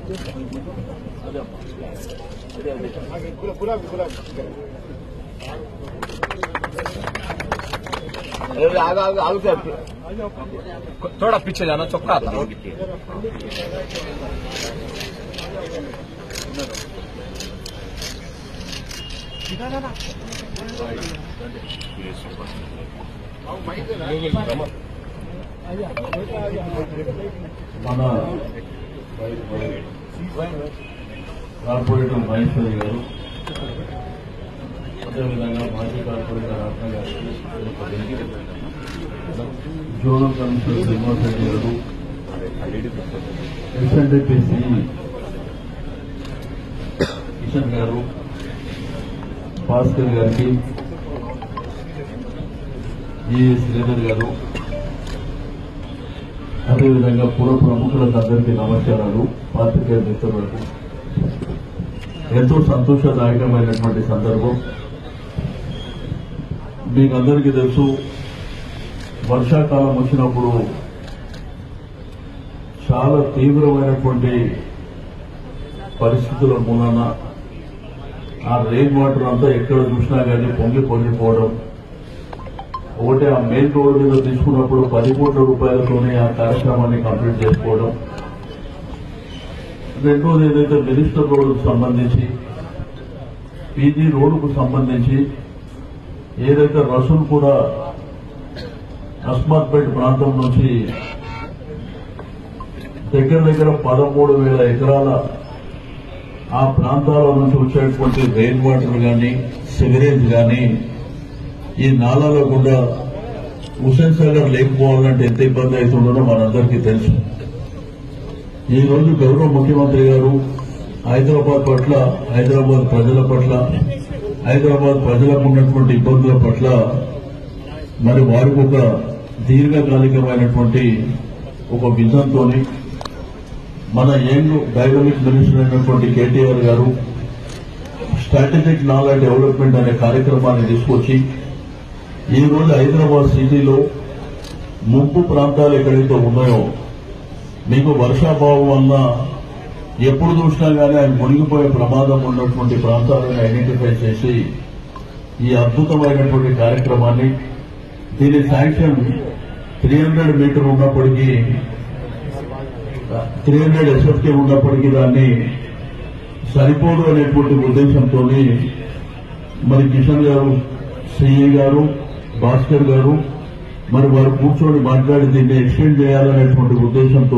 अरे आगे आगे आगे से थोड़ा पीछे जाना चौका था మన కార్పొరేటర్ మహేశ్వరి గారు అదేవిధంగా మాజీ కార్పొరేటర్ రత్న గారికి జోనల్ కమిషనర్ శ్రీనివాస్ రెడ్డి గారు ఎస్ఎన్డిపిసి కిషన్ గారు భాస్కర్ గారికి జి శ్రీధర్ గారు అదేవిధంగా పుర ప్రముఖులకు అందరికీ నమస్కారాలు పాత్రికేయ మిత్రులకు ఎంతో సంతోషదాయకమైనటువంటి సందర్భం మీకు అందరికీ తెలుసు వర్షాకాలం వచ్చినప్పుడు చాలా తీవ్రమైనటువంటి పరిస్థితుల మూలన ఆ రెయిన్ వాటర్ అంతా ఎక్కడ చూసినా కానీ పొంగి పొంగిపోవడం ఒకటి ఆ మెయిన్ రోడ్ మీద తీసుకున్నప్పుడు పది కోట్ల రూపాయలతోనే ఆ కార్యక్రమాన్ని కంప్లీట్ చేసుకోవడం రెండోది ఏదైతే మినిస్టర్ రోడ్డుకు సంబంధించి పీజీ రోడ్డుకు సంబంధించి ఏదైతే రసూల్ కూడా అస్మాత్పేట ప్రాంతం నుంచి దగ్గర దగ్గర పదమూడు వేల ఎకరాల ఆ ప్రాంతాల నుంచి వచ్చేటువంటి రెయిన్ వాటర్ కానీ సివరేజ్ కానీ ఈ నాలాలో కూడా హుసేన్ సాగర్ లేకపోవాలంటే ఎంత ఇబ్బంది అవుతుందో మనందరికీ తెలుసు ఈ రోజు గౌరవ ముఖ్యమంత్రి గారు హైదరాబాద్ పట్ల హైదరాబాద్ ప్రజల పట్ల హైదరాబాద్ ప్రజలకు ఉన్నటువంటి ఇబ్బందుల పట్ల మరి వారికి ఒక దీర్ఘకాలికమైనటువంటి ఒక విజన్తోని మన యంగ్ డైనమిక్ మినిస్టర్ అయినటువంటి కేటీఆర్ గారు స్ట్రాటజిక్ నాలెడ్జ్ డెవలప్మెంట్ అనే కార్యక్రమాన్ని తీసుకొచ్చి ఈ రోజు హైదరాబాద్ సిటీలో ముంపు ప్రాంతాలు ఎక్కడైతే ఉన్నాయో మీకు వర్షాభావం వల్ల ఎప్పుడు చూసినా కానీ ఆయన మునిగిపోయే ప్రమాదం ఉన్నటువంటి ప్రాంతాలను ఐడెంటిఫై చేసి ఈ అద్భుతమైనటువంటి కార్యక్రమాన్ని దీని శాంక్షన్ త్రీ హండ్రెడ్ మీటర్ ఉన్నప్పటికీ త్రీ హండ్రెడ్ ఎస్ఎఫ్టీ ఉన్నప్పటికీ దాన్ని సరిపోదు అనేటువంటి ఉద్దేశంతో మరి కిషన్ గారు సిఈ గారు భాస్కర్ గారు మరి వారు కూర్చొని మాట్లాడి దీన్ని ఎక్స్టెండ్ చేయాలనేటువంటి ఉద్దేశంతో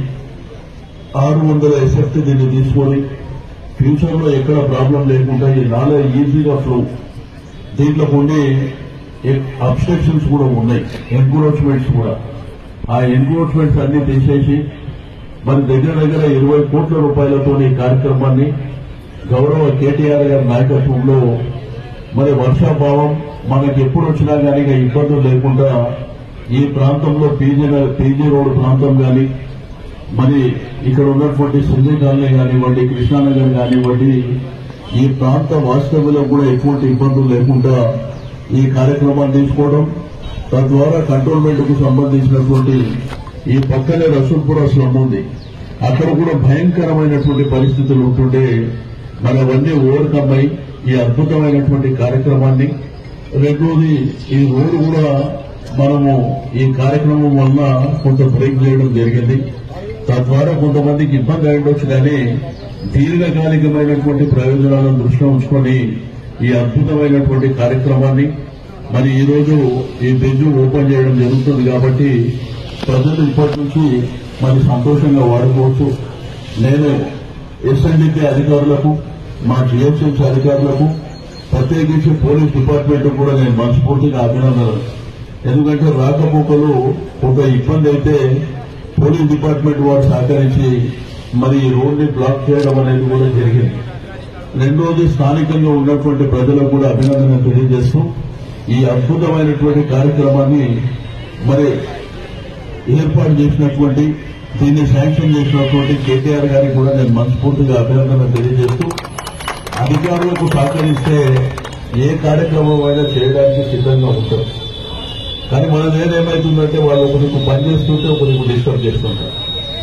ఆరు వందల ఎస్ఎఫ్టీ దీన్ని తీసుకొని ఫ్యూచర్ లో ఎక్కడ ప్రాబ్లం లేకుండా ఈ నాలా ఈజీగా ఫ్లో దీంట్లో ఉండే అబ్స్ట్రక్షన్స్ కూడా ఉన్నాయి ఎంక్రోచ్మెంట్స్ కూడా ఆ ఎంక్రోచ్మెంట్స్ అన్ని తీసేసి మరి దగ్గర దగ్గర ఇరవై కోట్ల రూపాయలతో ఈ కార్యక్రమాన్ని గౌరవ కేటీఆర్ గారి నాయకత్వంలో మరి వర్షాభావం మనకి ఎప్పుడు వచ్చినా కానీ ఇక ఇబ్బందులు లేకుండా ఈ ప్రాంతంలో పీజీ పీజీ రోడ్ ప్రాంతం కానీ మరి ఇక్కడ ఉన్నటువంటి సంజయ్ కాలనీ కానివ్వండి కృష్ణానగర్ కానివ్వండి ఈ ప్రాంత వాస్తవ్యులకు కూడా ఎటువంటి ఇబ్బందులు లేకుండా ఈ కార్యక్రమాన్ని తీసుకోవడం తద్వారా కంటోన్మెంట్ కు సంబంధించినటువంటి ఈ పక్కనే రసూల్పుర స్లమ్ ఉంది అక్కడ కూడా భయంకరమైనటువంటి పరిస్థితులు ఉంటుంటే మరి అవన్నీ ఓవర్కమ్ అయి ఈ అద్భుతమైనటువంటి కార్యక్రమాన్ని రెండోది ఈ రోడ్డు కూడా మనము ఈ కార్యక్రమం వల్ల కొంత బ్రేక్ చేయడం జరిగింది తద్వారా కొంతమందికి ఇబ్బంది అయ్యొచ్చు కానీ దీర్ఘకాలికమైనటువంటి ప్రయోజనాలను దృష్టిలో ఉంచుకొని ఈ అద్భుతమైనటువంటి కార్యక్రమాన్ని మరి ఈ రోజు ఈ బ్రిడ్జ్ ఓపెన్ చేయడం జరుగుతుంది కాబట్టి ప్రజలు ఇప్పటి నుంచి మరి సంతోషంగా వాడుకోవచ్చు నేను ఎస్ఎన్డిపి అధికారులకు మా జిహెచ్ఎంసీ అధికారులకు ప్రత్యేకించి పోలీస్ డిపార్ట్మెంట్ కూడా నేను మనస్ఫూర్తిగా అభినందనలు ఎందుకంటే రాకపోకలు ఒక ఇబ్బంది అయితే పోలీస్ డిపార్ట్మెంట్ వారు సహకరించి మరి ఈ రోడ్ని బ్లాక్ చేయడం అనేది కూడా జరిగింది రెండోది స్థానికంగా ఉన్నటువంటి ప్రజలకు కూడా అభినందన తెలియజేస్తూ ఈ అద్భుతమైనటువంటి కార్యక్రమాన్ని మరి ఏర్పాటు చేసినటువంటి దీన్ని శాంక్షన్ చేసినటువంటి కేటీఆర్ గారికి కూడా నేను మనస్ఫూర్తిగా అభినందన తెలియజేస్తూ అధికారులకు సహకరిస్తే ఏ కార్యక్రమం అయినా చేయడానికి సిద్ధంగా ఉంటారు కానీ మన ఏమవుతుందంటే వాళ్ళు ఒకరికి పని చేస్తుంటే ఒకరికి డిస్టర్బ్ చేస్తుంటారు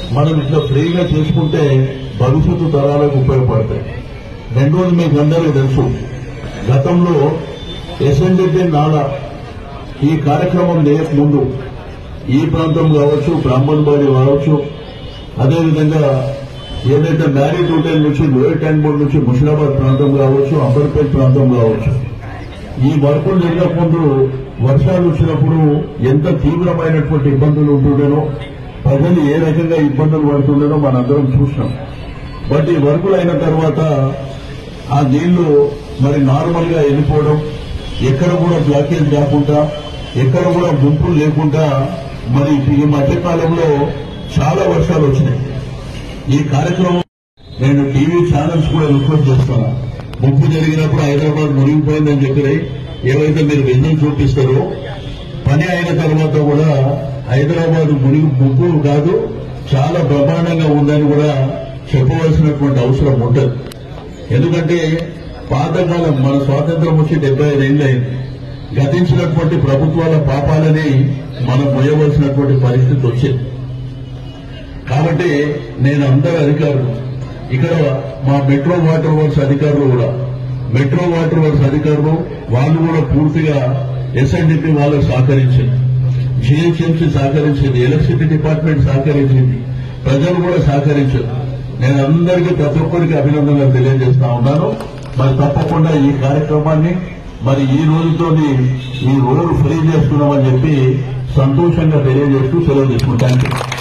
మనం ఇట్లా ఫ్రీగా చేసుకుంటే భవిష్యత్తు తరాలకు ఉపయోగపడతాయి రెండోది మీకు అందరికీ తెలుసు గతంలో ఎస్ఎన్డిపి నాలా ఈ కార్యక్రమం లేక ముందు ఈ ప్రాంతం కావచ్చు బ్రాహ్మణబాడి కావచ్చు అదేవిధంగా ఏదైతే మ్యారీడ్ హోటల్ నుంచి లోయర్ ట్యాంక్ బోర్డ్ నుంచి ముషిరాబాద్ ప్రాంతం కావచ్చు అంబర్పేట్ ప్రాంతం కావచ్చు ఈ వర్కులు జరిగినప్పుడు వర్షాలు వచ్చినప్పుడు ఎంత తీవ్రమైనటువంటి ఇబ్బందులు ఉంటుండేనో ప్రజలు ఏ రకంగా ఇబ్బందులు పడుతుండేనో మనందరం చూసినాం బట్ ఈ వర్కులు అయిన తర్వాత ఆ నీళ్లు మరి నార్మల్ గా వెళ్ళిపోవడం ఎక్కడ కూడా బ్లాకేజ్ కాకుండా ఎక్కడ కూడా గుంపులు లేకుండా మరి ఈ మధ్య కాలంలో చాలా వర్షాలు వచ్చినాయి ఈ కార్యక్రమం నేను టీవీ ఛానల్స్ కూడా రిక్వెస్ట్ చేస్తున్నా ముప్పు జరిగినప్పుడు హైదరాబాద్ మునిగిపోయిందని చెప్పి ఏవైతే మీరు విజయం చూపిస్తారో పని అయిన తర్వాత కూడా హైదరాబాద్ మునిగి ముప్పు కాదు చాలా బ్రహ్మాండంగా ఉందని కూడా చెప్పవలసినటువంటి అవసరం ఉంటుంది ఎందుకంటే పాతకాలం మన స్వాతంత్రం వచ్చి డెబ్బై ఐదేళ్ళు అయింది గతించినటువంటి ప్రభుత్వాల పాపాలని మనం మొయ్యవలసినటువంటి పరిస్థితి వచ్చింది కాబట్టి నేను అందరు అధికారులు ఇక్కడ మా మెట్రో వాటర్ వర్క్స్ అధికారులు కూడా మెట్రో వాటర్ వర్క్స్ అధికారులు వాళ్ళు కూడా పూర్తిగా ఎస్ఎన్డిపి వాళ్ళకు సహకరించింది జిహెచ్ఎంసీ సహకరించింది ఎలక్ట్రిసిటీ డిపార్ట్మెంట్ సహకరించింది ప్రజలు కూడా సహకరించారు నేను అందరికీ ప్రతి ఒక్కరికి అభినందనలు తెలియజేస్తా ఉన్నాను మరి తప్పకుండా ఈ కార్యక్రమాన్ని మరి ఈ రోజుతో ఈ రోడ్డు ఫ్రీ చేస్తున్నామని చెప్పి సంతోషంగా తెలియజేస్తూ సెలవు తీసుకుంటాను